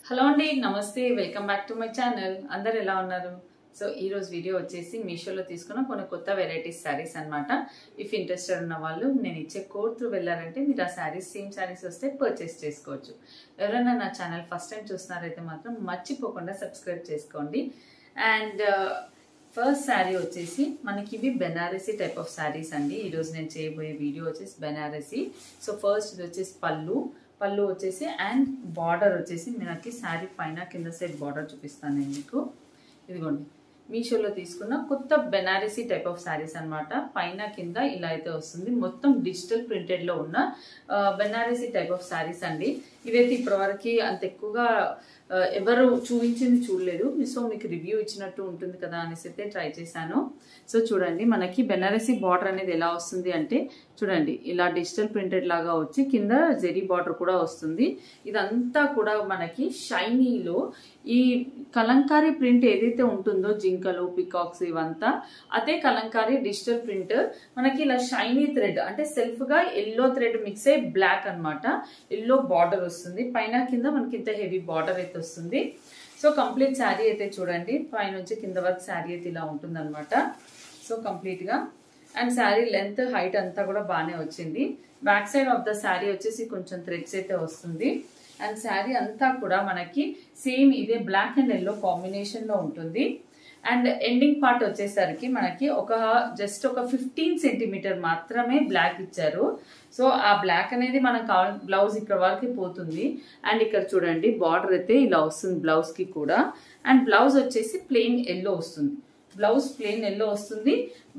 hello అండి నమస్తే welcome back to my channel అందరు ఎలా ఉన్నారు సో ఈ రోజు వీడియో వచ్చేసి మీషోలో తీసుకున్న కొన్ని కొత్త వెరైటీస్ శారీస్ అన్నమాట ఇఫ్ ఇంట్రెస్టెడ్ ఉన్న వాళ్ళు నేను ఇచ్చే కోడ్ త్రూ వెళ్ళారంటే మీరు ఆ శారీస్ సేమ్ శారీస్ వస్తే పర్చేస్ చేసుకోవచ్చు ఎవరైనా నా ఛానల్ ఫస్ట్ టైం చూస్తున్నారైతే మాత్రం మర్చిపోకుండా సబ్స్క్రైబ్ చేసుకోండి అండ్ ఫస్ట్ శారీ వచ్చేసి మనకి ఇవి బెనారసీ టైప్ ఆఫ్ శారీస్ అండి ఈరోజు నేను చేయబోయే వీడియో వచ్చేసి బెనారసీ సో ఫస్ట్ ఇది వచ్చేసి పళ్ళు పళ్ళు వచ్చేసి అండ్ బార్డర్ వచ్చేసి మనకి శారీ పైన కింద సైడ్ బార్డర్ చూపిస్తాను నేను మీకు ఇదిగోండి మీషోలో తీసుకున్న కొత్త బెనారసీ టైప్ ఆఫ్ శారీస్ అనమాట పైన కింద ఇలా అయితే వస్తుంది మొత్తం డిజిటల్ ప్రింటెడ్లో ఉన్న బెనారసీ టైప్ ఆఫ్ శారీస్ అండి ఇవైతే ఇప్పటివరకు అంత ఎక్కువగా ఎవరు చూపించింది చూడలేదు సో మీకు రివ్యూ ఇచ్చినట్టు ఉంటుంది కదా అనేసి అయితే ట్రై చేశాను సో చూడండి మనకి బెనారసీ బార్డర్ అనేది ఎలా వస్తుంది అంటే చూడండి ఇలా డిజిటల్ ప్రింటెడ్ లాగా వచ్చి కింద జెరీ బార్డర్ కూడా వస్తుంది ఇదంతా కూడా మనకి షైనీలో ఈ కలంకారీ ప్రింట్ ఏదైతే ఉంటుందో జింకలు పికాక్స్ ఇవంతా అదే కలంకారీ డిజిటల్ ప్రింట్ మనకి ఇలా షైనీ థ్రెడ్ అంటే సెల్ఫ్ గా ఎల్లో థ్రెడ్ మిక్స్ అయ్యి బ్లాక్ అనమాట ఎల్లో బార్డర్ వస్తుంది పైన కింద మనకి ఇంత హెవీ బార్డర్ అయితే వస్తుంది సో కంప్లీట్ శారీ అయితే చూడండి పైనుంచి కింద వరకు శారీ అయితే ఇలా ఉంటుంది అనమాట సో కంప్లీట్ గా అండ్ శారీ లెంత్ హైట్ అంతా కూడా బాగానే వచ్చింది back side of the sari వచ్చేసి కొంచెం థ్రెడ్స్ అయితే వస్తుంది అండ్ శారీ అంతా కూడా మనకి సేమ్ ఇదే బ్లాక్ అండ్ ఎల్లో కాంబినేషన్ లో ఉంటుంది అండ్ ఎండింగ్ పార్ట్ వచ్చేసరికి మనకి ఒక జస్ట్ ఒక ఫిఫ్టీన్ సెంటీమీటర్ మాత్రమే బ్లాక్ ఇచ్చారు సో ఆ బ్లాక్ అనేది మనం కావాలి బ్లౌజ్ ఇక్కడ వరకు పోతుంది అండ్ ఇక్కడ చూడండి బార్డర్ అయితే ఇలా వస్తుంది బ్లౌజ్ కి కూడా అండ్ బ్లౌజ్ వచ్చేసి ప్లెయిన్ ఎల్లో వస్తుంది బ్లౌజ్ ప్లెయిన్ ఎల్లో వస్తుంది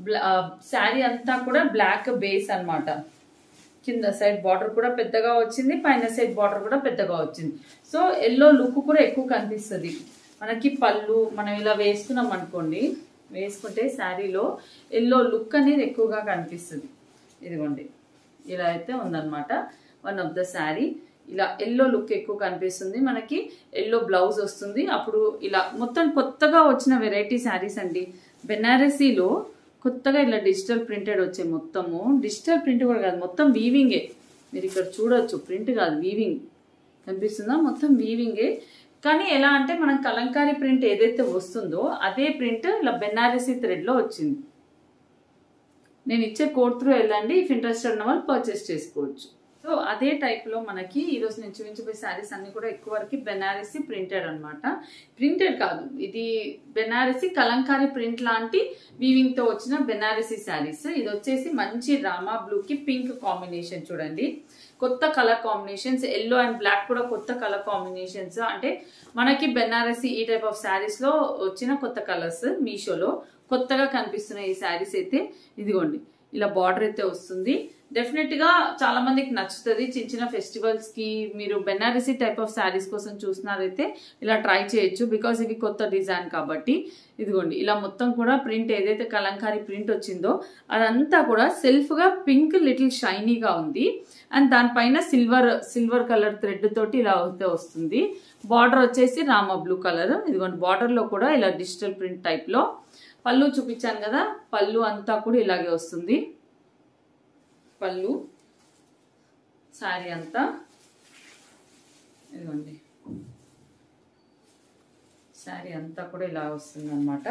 శారీ అంతా కూడా బ్లాక్ బేస్ అనమాట కింద సైడ్ బార్డర్ కూడా పెద్దగా వచ్చింది పైన సైడ్ బార్డర్ కూడా పెద్దగా వచ్చింది సో ఎల్లో లుక్ కూడా ఎక్కువ కనిపిస్తుంది మనకి పళ్ళు మనం ఇలా వేసుకున్నాం అనుకోండి వేసుకుంటే శారీలో ఎల్లో లుక్ అనేది ఎక్కువగా కనిపిస్తుంది ఇదిగోండి ఇలా అయితే ఉందన్నమాట వన్ ఆఫ్ ద శారీ ఇలా ఎల్లో లుక్ ఎక్కువ కనిపిస్తుంది మనకి ఎల్లో బ్లౌజ్ వస్తుంది అప్పుడు ఇలా మొత్తం కొత్తగా వచ్చిన వెరైటీ శారీస్ అండి బెనారసీలో కొత్తగా ఇలా డిజిటల్ ప్రింటెడ్ వచ్చే మొత్తము డిజిటల్ ప్రింట్ కూడా కాదు మొత్తం వీవింగే మీరు ఇక్కడ చూడొచ్చు ప్రింట్ కాదు వీవింగ్ కనిపిస్తుందా మొత్తం వీవింగే కానీ ఎలా అంటే మనం కలంకారీ ప్రింట్ ఏదైతే వస్తుందో అదే ప్రింట్ ఇలా బెనారసీ థ్రెడ్లో వచ్చింది నేను ఇచ్చే కోడ్ త్రూ వెళ్ళండి ఇఫ్ ఇంట్రెస్టెడ్ ఉన్న వాళ్ళు పర్చేస్ చేసుకోవచ్చు సో అదే టైప్లో మనకి ఈరోజు నేను చూపించబోయే శారీస్ అన్ని కూడా ఎక్కువ వరకు బెనారసీ ప్రింటెడ్ అనమాట ప్రింటెడ్ కాదు ఇది బెనారసీ కలంకారీ ప్రింట్ లాంటి వీవింగ్తో వచ్చిన బెనారసీ శారీస్ ఇది వచ్చేసి మంచి రామా బ్లూకి పింక్ కాంబినేషన్ చూడండి కొత్త colour combinations yellow and black కూడా కొత్త కలర్ కాంబినేషన్స్ అంటే మనకి బెనారసీ ఈ టైప్ ఆఫ్ శారీస్ లో వచ్చిన కొత్త కలర్స్ మీషోలో కొత్తగా కనిపిస్తున్న ఈ శారీస్ అయితే ఇదిగోండి ఇలా బార్డర్ అయితే వస్తుంది డెఫినెట్ గా చాలా మందికి నచ్చుతుంది చిన్న చిన్న ఫెస్టివల్స్ కి మీరు బెనారసీ టైప్ ఆఫ్ శారీస్ కోసం చూస్తున్నారైతే ఇలా ట్రై చేయొచ్చు బికాస్ ఇవి కొత్త డిజైన్ కాబట్టి ఇదిగోండి ఇలా మొత్తం కూడా ప్రింట్ ఏదైతే కలంకారీ ప్రింట్ వచ్చిందో అదంతా కూడా సెల్ఫ్ గా పింక్ లిటిల్ షైనీగా ఉంది అండ్ దానిపైన సిల్వర్ సిల్వర్ కలర్ థ్రెడ్ తోటి ఇలా అయితే వస్తుంది బార్డర్ వచ్చేసి రామ బ్లూ కలర్ ఇదిగోండి బార్డర్ లో కూడా ఇలా డిజిటల్ ప్రింట్ టైప్ లో పళ్ళు చూపించాను కదా పళ్ళు అంతా కూడా ఇలాగే వస్తుంది పళ్ళు శారీ అంతా ఇదిగోండి శారీ అంతా కూడా ఇలా వస్తుంది అనమాట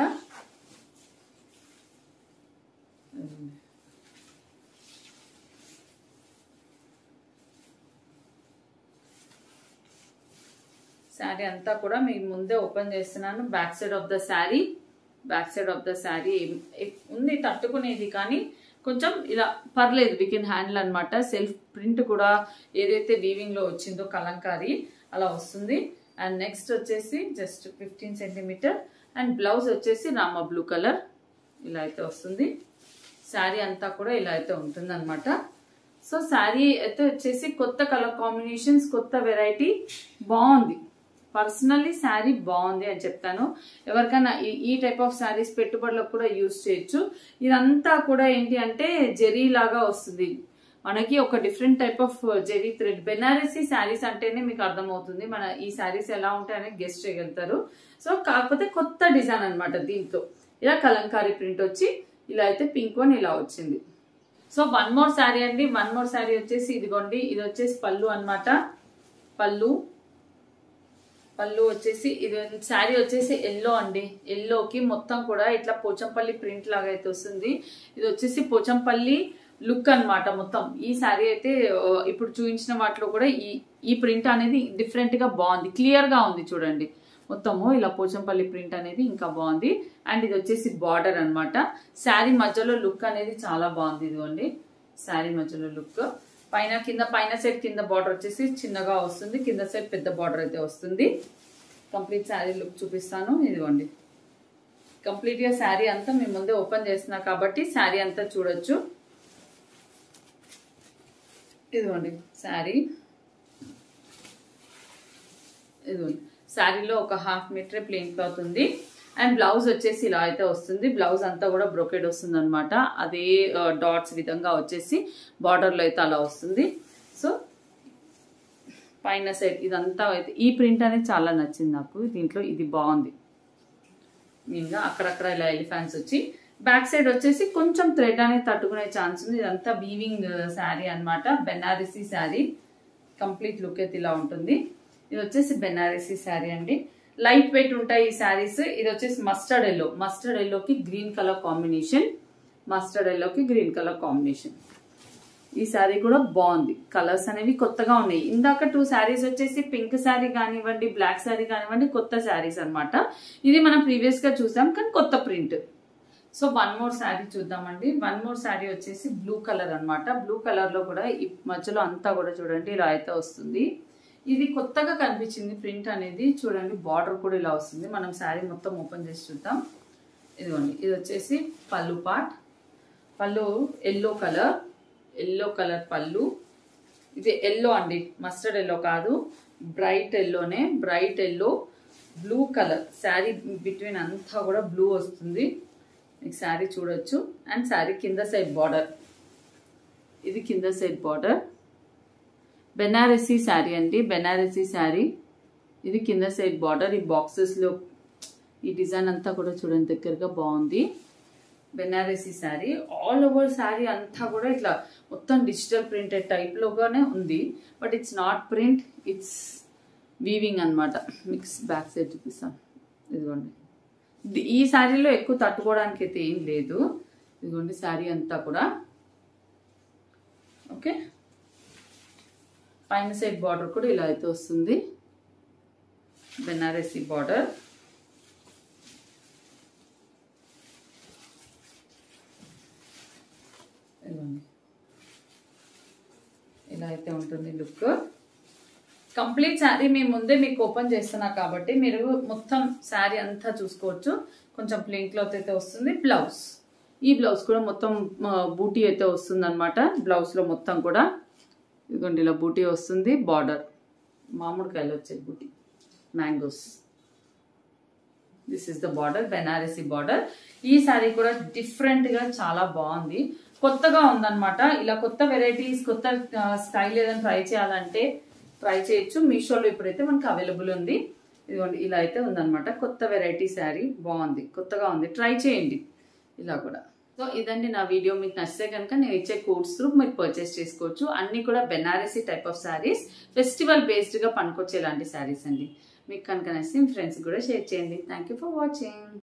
శారీ అంతా కూడా మీకు ముందే ఓపెన్ చేస్తున్నాను back side of the sari back side of the sari ఉంది తట్టుకునేది కానీ కొంచెం ఇలా పర్లేదు వీ కెన్ హ్యాండిల్ అనమాట సెల్ఫ్ ప్రింట్ కూడా ఏదైతే వీవింగ్ లో వచ్చిందో కలంకారీ అలా వస్తుంది అండ్ నెక్స్ట్ వచ్చేసి just fifteen centimetre and blouse వచ్చేసి రామ బ్లూ కలర్ ఇలా అయితే వస్తుంది శారీ అంతా కూడా ఇలా అయితే ఉంటుంది అనమాట సో శారీ అయితే వచ్చేసి కొత్త కలర్ కాంబినేషన్స్ కొత్త వెరైటీ బాగుంది పర్సనల్లీ శారీ బాగుంది అని చెప్తాను ఎవరికైనా ఈ టైప్ ఆఫ్ శారీస్ పెట్టుబడులకు కూడా యూజ్ చేయొచ్చు ఇదంతా కూడా ఏంటి అంటే జెరీ లాగా వస్తుంది మనకి ఒక different type of zari thread Banarasi saris అంటేనే మీకు అర్థమవుతుంది మన ఈ శారీస్ ఎలా ఉంటాయని గెస్ట్ చేయగలుగుతారు సో కాకపోతే కొత్త డిజైన్ అనమాట దీంట్లో ఇలా కలంకారీ ప్రింట్ వచ్చి ఇలా అయితే పింక్ వన్ ఇలా వచ్చింది సో వన్ మోర్ శారీ అండి వన్ మోర్ శారీ వచ్చేసి ఇదిగోండి ఇది వచ్చేసి పళ్ళు అనమాట పళ్ళు పళ్ళు వచ్చేసి ఇది శారీ వచ్చేసి ఎల్లో అండి ఎల్లోకి మొత్తం కూడా ఇట్లా పోచంపల్లి ప్రింట్ లాగా అయితే వస్తుంది ఇది వచ్చేసి పోచంపల్లి లుక్ అన్నమాట మొత్తం ఈ శారీ అయితే ఆ, ఇప్పుడు చూపించిన వాటిలో కూడా ఈ ఈ ప్రింట్ అనేది డిఫరెంట్ గా బాగుంది క్లియర్ గా ఉంది చూడండి మొత్తము ఇలా పోచంపల్లి ప్రింట్ అనేది ఇంకా బాగుంది అండ్ ఇది వచ్చేసి బార్డర్ అన్నమాట శారీ మధ్యలో లుక్ అనేది చాలా బాగుంది ఇదిగోండి శారీ మధ్యలో లుక్ పైన కింద పైన సైడ్ కింద బార్డర్ వచ్చేసి చిన్నగా వస్తుంది కింద సైడ్ పెద్ద బార్డర్ అయితే వస్తుంది కంప్లీట్ శారీ లుక్ చూపిస్తాను ఇదిగోండి కంప్లీట్ గా శారీ అంతా మీ ముందే ఓపెన్ చేస్తున్నా కాబట్టి శారీ అంతా చూడొచ్చు ఇదిగోండి శారీ ఇదిగోండి శారీలో ఒక హాఫ్ మీటర్ ప్లెయిన్ క్లాత్ ఉంది అండ్ బ్లౌజ్ వచ్చేసి ఇలా అయితే వస్తుంది బ్లౌజ్ అంతా కూడా బ్రోకెడ్ వస్తుంది అనమాట అదే డాట్స్ విధంగా వచ్చేసి బార్డర్లో అయితే అలా వస్తుంది సో పైన సైడ్ ఇదంతా అయితే ఈ ప్రింట్ అనేది చాలా నచ్చింది నాకు దీంట్లో ఇది బాగుంది మెయిన్గా అక్కడక్కడ ఇలా ఎలిఫాన్స్ వచ్చి బ్యాక్ సైడ్ వచ్చేసి కొంచెం థ్రెడ్ అనేది తట్టుకునే ఛాన్స్ ఉంది ఇదంతా వీవింగ్ శారీ అన్నమాట బెనారసీ శారీ కంప్లీట్ లుక్ అయితే ఇలా ఉంటుంది ఇది వచ్చేసి బెనారసీ శారీ అండి లైట్ వెయిట్ ఉంటాయి ఈ శారీస్ ఇది వచ్చేసి మస్టర్డ్ ఎల్లో మస్టర్డ్ ఎల్లోకి గ్రీన్ కలర్ కాంబినేషన్ మస్టర్డ్ ఎల్లోకి గ్రీన్ కలర్ కాంబినేషన్ ఈ శారీ కూడా బాగుంది కలర్స్ అనేవి కొత్తగా ఉన్నాయి ఇందాక టూ శారీస్ వచ్చేసి పింక్ శారీ కానివ్వండి బ్లాక్ శారీ కానివ్వండి కొత్త శారీస్ అన్నమాట ఇది మనం ప్రీవియస్ గా చూసాం కానీ కొత్త print so one more sari చూద్దామండి వన్ మోర్ శారీ వచ్చేసి బ్లూ కలర్ అన్నమాట బ్లూ కలర్ లో కూడా ఈ మధ్యలో అంతా కూడా చూడండి ఇలా అయితే వస్తుంది ఇది కొత్తగా కనిపించింది ప్రింట్ అనేది చూడండి బార్డర్ కూడా ఇలా వస్తుంది మనం శారీ మొత్తం ఓపెన్ చేసి చూద్దాం ఇదిగోండి ఇది వచ్చేసి పళ్ళు పార్ట్ పళ్ళు ఎల్లో కలర్ ఎల్లో కలర్ పళ్ళు ఇది ఎల్లో అండి మస్టర్డ్ ఎల్లో కాదు బ్రైట్ ఎల్లోనే bright yellow blue colour sari between అంతా కూడా బ్లూ వస్తుంది మీకు శారీ చూడొచ్చు అండ్ శారీ కింద సైడ్ బార్డర్ ఇది కింద సైడ్ బార్డర్ బెనారసీ శారీ అండి బెనారసీ శారీ ఇది కింద సైడ్ బార్డర్ ఈ బాక్సెస్లో ఈ డిజైన్ అంతా కూడా చూడండి దగ్గరగా బాగుంది బెనారసీ శారీ ఆల్ ఓవర్ శారీ అంతా కూడా ఇట్లా మొత్తం డిజిటల్ ప్రింటెడ్ టైప్లోగానే ఉంది but it's not print it's weaving అన్నమాట మిక్స్ బ్యాక్ సైడ్ చూపిస్తాం ఇదిగోండి ఇది- ఈ శారీలో ఎక్కువ తట్టుకోవడానికి అయితే ఏం లేదు ఇదిగోండి శారీ అంతా కూడా ఓకే పైన సైడ్ బార్డర్ కూడా ఇలా అయితే వస్తుంది బెనారసీ బార్డర్ ఇదిగోండి ఇలా అయితే ఉంటుంది లుక్ కంప్లీట్ శారీ మీ ముందే మీకు ఓపెన్ చేస్తున్నా కాబట్టి మీరు మొత్తం శారీ అంతా చూసుకోవచ్చు కొంచెం ప్లెయిన్ క్లాత్ అయితే వస్తుంది బ్లౌజ్ ఈ బ్లౌజ్ కూడా మొత్తం ఆ, బూటీ అయితే వస్తుంది అనమాట బ్లౌజ్లో మొత్తం కూడా ఇదిగోండి ఇలా బూటీ వస్తుంది బార్డర్ మామిడికాయలు వచ్చే buti mangoes this is the border Banarasi border ఈ శారీ కూడా డిఫరెంట్ గా చాలా బాగుంది కొత్తగా ఉందన్నమాట ఇలా కొత్త వెరైటీస్ కొత్త స్టైల్ ఏదైనా ట్రై చేయాలంటే ట్రై చేయొచ్చు మీషోలో ఇప్పుడైతే మనకి అవైలబుల్ ఉంది ఇదిగోండి ఇలా అయితే ఉందన్నమాట కొత్త వెరైటీ శారీ బాగుంది కొత్తగా ఉంది ట్రై చేయండి ఇలా కూడా సో ఇదండి నా వీడియో మీకు నచ్చితే కనుక నేను ఇచ్చే కోడ్స్ త్రూ మీరు పర్చేస్ చేసుకోవచ్చు అన్ని కూడా Banarasi type of saris festival based గా పనికొచ్చేలాంటి శారీస్ అండి మీకు కనుక నచ్చితే మీ ఫ్రెండ్స్ కూడా షేర్ చేయండి థ్యాంక్ యూ ఫర్ వాచింగ్